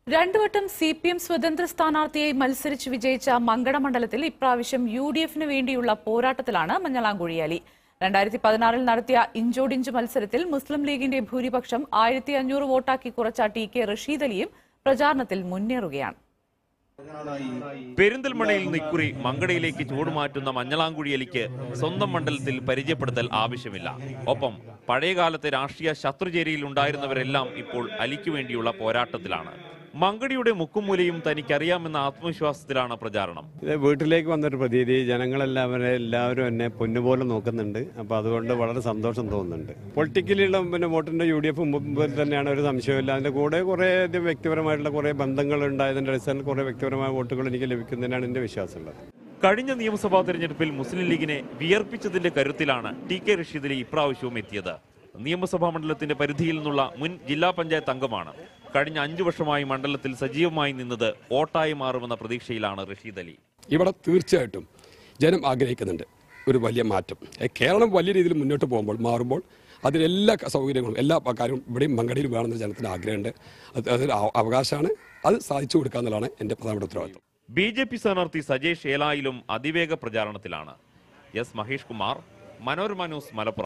രണ്ടുവട്ടം C P M സ്വതന്ത്ര സ്ഥാനാർത്ഥിയായി മത്സരിച്ച് വിജയിച്ച മങ്കട മണ്ഡലത്തിൽ ഇപ്രാവശ്യം യു ഡി എഫിന് വേണ്ടിയുള്ള പോരാട്ടത്തിലാണ് മഞ്ഞളാംകുഴിയാലി രണ്ടായിരത്തി പതിനാറിൽ നടത്തിയ ഇഞ്ചോടിഞ്ച് മത്സരത്തിൽ മുസ്ലിം ലീഗിന്റെ ഭൂരിപക്ഷം ആയിരത്തി അഞ്ഞൂറ് വോട്ടാക്കി കുറച്ച ടി കെ റഷീദ് അലിയും പ്രചാരണത്തിൽ മുന്നേറുകയാണ് പെരിന്തൽമണ്ണയിൽ നിക്കുറി മങ്കടയിലേക്ക് ചൂടുമാറ്റുന്ന മഞ്ഞളാംകുഴിയലിക്ക് സ്വന്തം മണ്ഡലത്തിൽ പരിചയപ്പെടുത്തൽ ആവശ്യമില്ല ഒപ്പം പഴയകാലത്തെ രാഷ്ട്രീയ ശത്രുചേരിയിൽ ഉണ്ടായിരുന്നവരെല്ലാം ഇപ്പോൾ അലിക്കു വേണ്ടിയുള്ള പോരാട്ടത്തിലാണ് മങ്കടിയുടെ മുക്കുമൂലയും തനിക്കറിയാമെന്ന ആത്മവിശ്വാസത്തിലാണ് പ്രചാരണം ഇത് വീട്ടിലേക്ക് വന്നൊരു പ്രതീതി ജനങ്ങളെല്ലാവരും എല്ലാവരും എന്നെ പൊന്നുപോലെ നോക്കുന്നുണ്ട് അപ്പോൾ അതുകൊണ്ട് വളരെ സന്തോഷം തോന്നുന്നുണ്ട് പൊളിറ്റിക്കലിയുള്ള പിന്നെ വോട്ടിൻ്റെ യു ഡി എഫ് മുമ്പിൽ തന്നെയാണ് ഒരു സംശയമില്ല അതിൻ്റെ കൂടെ കുറേ അധികം വ്യക്തിപരമായിട്ടുള്ള കുറേ ബന്ധങ്ങൾ ഉണ്ടായതിൻ്റെ അടിസ്ഥാനത്തിൽ കുറേ വ്യക്തിപരമായ വോട്ടുകൾ എനിക്ക് ലഭിക്കുന്നതിനാണ് എൻ്റെ വിശ്വാസമുള്ളത് കഴിഞ്ഞ നിയമസഭാ തെരഞ്ഞെടുപ്പിൽ മുസ്ലിം ലീഗിനെ വിയർപ്പിച്ചതിന്റെ കരുത്തിലാണ് ടി കെ റഷീദ് അലി ഇപ്രാവശ്യവും എത്തിയത് നിയമസഭാ മണ്ഡലത്തിന്റെ പരിധിയിൽ നിന്നുള്ള മുൻ ജില്ലാ പഞ്ചായത്ത് അംഗമാണ് കഴിഞ്ഞ അഞ്ചു വർഷമായി മണ്ഡലത്തിൽ സജീവമായി നിന്നത് വോട്ടായി മാറുമെന്ന പ്രതീക്ഷയിലാണ് റഷീദ് അലി ഇവിടെ തീർച്ചയായിട്ടും ജനം ആഗ്രഹിക്കുന്നുണ്ട് ഒരു വലിയ മാറ്റം ഏ, കേരളം വലിയ രീതിയിൽ മുന്നോട്ട് പോകുമ്പോൾ മാറുമ്പോൾ അതിലെല്ലാ ക- സൗകര്യങ്ങളും എല്ലാ പ- കാര്യവും ഇവിടെയും മങ്കടിയിൽ വേണമെന്ന് ജനത്തിന് ആഗ്രഹമുണ്ട് അത് അതൊരു അവ- അവകാശമാണ് അത് സാധിച്ചു കൊടുക്കുക എന്നുള്ളതാണ് എൻ്റെ പ്രധാനപ്പെട്ട ഉത്തരവാദിത്വം ബി ജെ പി സ്ഥാനാർത്ഥി സജേഷ് ഏലായിലും അതിവേഗ പ്രചാരണത്തിലാണ് എസ് മഹേഷ് കുമാർ മനോരമ ന്യൂസ് മലപ്പുറം